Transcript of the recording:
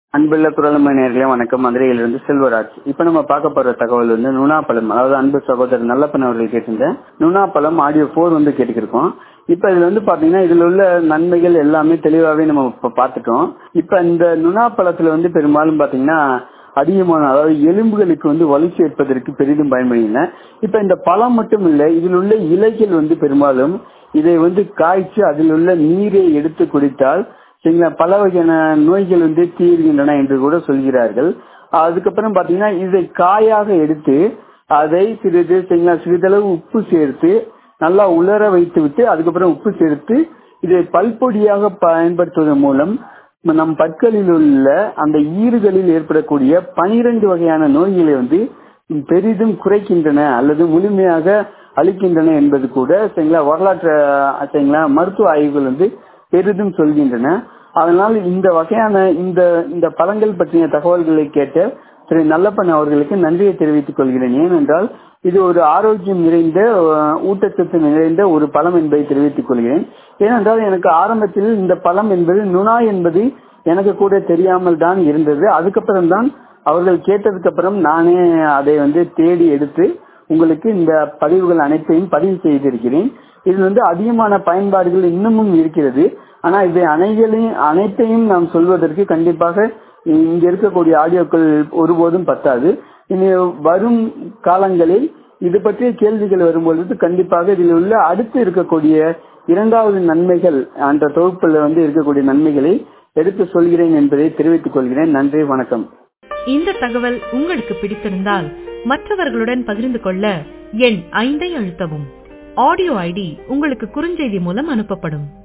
அன்புள்ள குரலமை நேர்களே வணக்கம் மதுரையிலிருந்து செல்வராஜ் இப்ப நம்ம பார்க்க போற தகவல் வந்து நுணாப்பழம் அதாவது அன்பு சகோதரர் நல்லப்பன் அவர்கள் கேட்டிருந்த நுணாப்பழம் ஆடியோ போர் வந்து கேட்டுக்கிருக்கோம் இப்ப இதுல வந்து பாத்தீங்கன்னா இதுல உள்ள நன்மைகள் எல்லாமே தெளிவாவே நம்ம இப்ப பாத்துட்டோம் இப்ப இந்த நுணாப்பழத்துல வந்து பெரும்பாலும் பாத்தீங்கன்னா அதிகமான அதாவது எலும்புகளுக்கு வந்து வலு சேர்ப்பதற்கு பெரிதும் பயன்படுகின்றன இப்ப இந்த பழம் மட்டும் இல்ல இதில் உள்ள இலைகள் வந்து பெரும்பாலும் இதை வந்து காய்ச்சி அதில் உள்ள நீரை எடுத்து குடித்தால் சரிங்களா பல வகையான நோய்கள் வந்து தீர்கின்றன என்று கூட சொல்கிறார்கள் அதுக்கப்புறம் பாத்தீங்கன்னா இதை காயாக எடுத்து அதை சிறிது சரிங்களா சிறிதளவு உப்பு சேர்த்து நல்லா உலர வைத்து விட்டு அதுக்கப்புறம் உப்பு சேர்த்து இதை பல்பொடியாக பயன்படுத்துவதன் மூலம் நம் பற்களில் உள்ள அந்த ஈறுகளில் ஏற்படக்கூடிய பனிரெண்டு வகையான நோய்களை வந்து பெரிதும் குறைக்கின்றன அல்லது முழுமையாக அளிக்கின்றன என்பது கூட சரிங்களா வரலாற்று சரிங்களா மருத்துவ ஆய்வுகள் வந்து பெரிதும் சொல்கின்றன அதனால் இந்த வகையான இந்த இந்த பழங்கள் பற்றிய தகவல்களை கேட்ட திரு நல்லப்பன் அவர்களுக்கு நன்றியை தெரிவித்துக் கொள்கிறேன் ஏனென்றால் இது ஒரு ஆரோக்கியம் நிறைந்த ஊட்டச்சத்து நிறைந்த ஒரு பழம் என்பதை தெரிவித்துக் கொள்கிறேன் ஏனென்றால் எனக்கு ஆரம்பத்தில் இந்த பழம் என்பது நுணா என்பது எனக்கு கூட தெரியாமல் தான் இருந்தது அதுக்கப்புறம் தான் அவர்கள் கேட்டதுக்கு அப்புறம் நானே அதை வந்து தேடி எடுத்து உங்களுக்கு இந்த பதிவுகள் அனைத்தையும் பதிவு செய்திருக்கிறேன் இதில் வந்து அதிகமான பயன்பாடுகள் இன்னமும் இருக்கிறது ஆனா இதை அனைகளையும் அனைத்தையும் நாம் சொல்வதற்கு கண்டிப்பாக இங்க இருக்கக்கூடிய ஆடியோக்கள் ஒருபோதும் பத்தாது இனி வரும் காலங்களில் இது பற்றிய கேள்விகள் வரும்பொழுது கண்டிப்பாக இதில் உள்ள அடுத்து இருக்கக்கூடிய இரண்டாவது நன்மைகள் அந்த தொகுப்புல வந்து இருக்கக்கூடிய நன்மைகளை எடுத்து சொல்கிறேன் என்பதை தெரிவித்துக் கொள்கிறேன் நன்றி வணக்கம் இந்த தகவல் உங்களுக்கு பிடித்திருந்தால் மற்றவர்களுடன் பகிர்ந்து கொள்ள எண் ஐந்தை அழுத்தவும் ஆடியோ ஐடி உங்களுக்கு குறுஞ்செய்தி மூலம் அனுப்பப்படும்